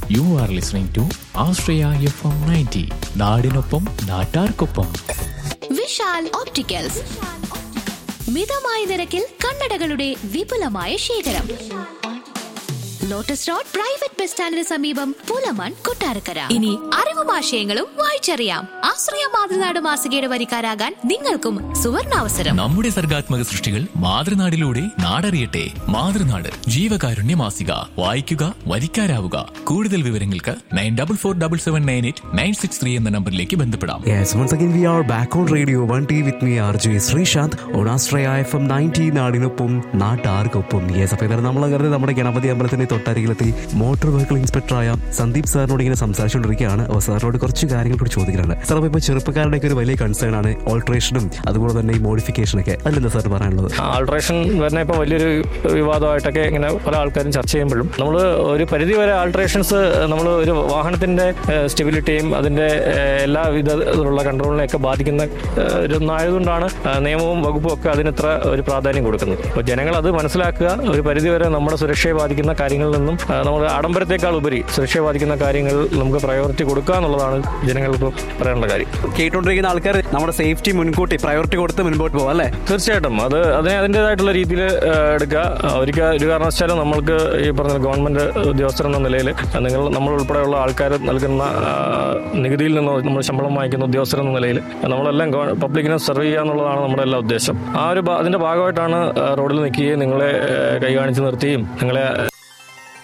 U are listening to Ashraya F M ninety നാടിനൊപ്പം നാട്ടാർക്കൊപ്പം Vishal opticals മിതമായ നിരക്കിൽ കണ്ണടകളുടെ വിപുലമായ ശേഖരം ലോട്ടസ് റോഡ് പ്രൈവറ്റ് ബസ് സ്റ്റാൻഡിന് സമീപം പൂലമൺ കൊട്ടാരക്കര ഇനി അറിവും ആശയങ്ങളും വായിച്ചറിയാം ആശ്രയ മാതൃനാട് മാസികയുടെ വരിക്കാരാകാൻ നിങ്ങൾക്കും സുവർണാവസരം നമ്മുടെ സർഗാത്മക സൃഷ്ടികൾ മാതൃനാടിലൂടെ നാടറിയട്ടെ മാതൃനാട് ജീവകാരുണ്യ മാസിക വായിക്കുക വരിക്കാരാവുക കൂടുതൽ വിവരങ്ങൾക്ക് nine double four double seven nine eight nine six three എന്ന നമ്പറിലേക്ക് ബന്ധപ്പെടാം Yes, once again we are back on radio 1T with me RJ Sreesanth on Astraya FM 90 നാടിനൊപ്പം നാട്ടാർക്കൊപ്പം യെസ് അപ്പോൾ ഇതാണ് നമ്മൾ അങ്ങനെ നമ്മുടെ ഗണപതി അമ്പലത്തിന്റെ തൊട്ടരികിലെത്തി മോട്ടോർ വെഹിക്കിൾ ഇൻസ്പെക്ടറായ സന്ദീപ് സാറിനോട് ഇങ്ങനെ സംസാരിച്ചുകൊണ്ടിരിക്കുകയാണ് അപ്പോൾ സാറിനോട് കുറച്ച് കാര്യങ്ങൾ കൂടി ചോദിക്കാനുണ്ട് സാർ അപ്പോൾ ഇപ്പോൾ ചെറുപ്പക്കാരുടെയൊക്കെ ഒരു വലിയ കൺസേൺ ആണ് ഓൾട്രേഷനും അതുപോലെ തന്നെ ഈ മോഡിഫിക്കേഷനൊക്കെ അതിലെന്താ സാർ പറയാനുള്ളത് ആൾട്രേഷൻ വരുന്ന ഇപ്പോൾ വലിയൊരു വിവാദമായിട്ടൊക്കെ ഇങ്ങനെ പല ആൾക്കാരും ചർച്ച ചെയ്യുമ്പോഴും നമ്മൾ ഒരു പരിധി വരെ ആൾട്രേഷൻസ് നമ്മൾ ഒരു വാഹനത്തിന്റെ സ്റ്റെബിലിറ്റിയും അതിന്റെ ഏഹ്, എല്ലാ വിധത്തിലുള്ള കൺട്രോളിനെയൊക്കെ ബാധിക്കുന്ന ഏഹ്, ഒരു ഒന്നായതുകൊണ്ടാണ് ഏഹ്, നിയമവും വകുപ്പും ഒക്കെ അതിന് ഇത്ര ഒരു പ്രാധാന്യം കൊടുക്കുന്നത് അപ്പോൾ ജനങ്ങൾ അത് മനസ്സിലാക്കുക ഒരു പരിധി വരെ നമ്മുടെ സുരക്ഷയെ ബാധിക്കുന്ന കാര്യങ്ങളിൽ നിന്നും ഏഹ്, നമ്മുടെ ആഡംബരത്തെക്കാൾ ഉപരി സുരക്ഷയെ ബാധിക്കുന്ന കാര്യങ്ങൾ നമുക്ക് പ്രയോറിറ്റി കൊടുക്കുക എന്നുള്ളതാണ് ജനങ്ങൾക്ക് പറയാനുള്ള കാര്യം കേട്ടുകൊണ്ടിരിക്കുന്ന ആൾക്കാർ നമ്മുടെ സേഫ്റ്റി മുൻകൂട്ടി പ്രയോറിറ്റി കൊടുത്ത് മുൻപോട്ട് പോകാം അല്ലേ തീർച്ചയായിട്ടും അത് അതിനെ അതിൻ്റെതായിട്ടുള്ള രീതിയിൽ എടുക്കുക ഒരിക്കൽ ഒരു കാരണവശാലും നമ്മൾക്ക് ഈ പറഞ്ഞ ഗവൺമെന്റ് ഉദ്യോഗസ്ഥർ എന്ന നിലയിൽ നിങ്ങൾ നമ്മൾ ഉൾപ്പെടെയുള്ള ആൾക്കാർ നൽകുന്ന ആ, നികുതിയിൽ നിന്ന് നമ്മൾ ശമ്പളം വാങ്ങിക്കുന്ന ഉദ്യോഗസ്ഥർ എന്ന നിലയിൽ നമ്മളെല്ലാം ഗവ- പബ്ലിക്കിനെ സെർവ് ചെയ്യുക എന്നുള്ളതാണ് നമ്മുടെ എല്ലാ ഉദ്ദേശം ആ ഒരു ഭാ- അതിന്റെ ഭാഗമായിട്ടാണ് ആ, റോഡിൽ നിൽക്കുകയും നിങ്ങളെ ആ, കൈ കാണിച്ച് നിർത്തുകയും നിങ്ങളെ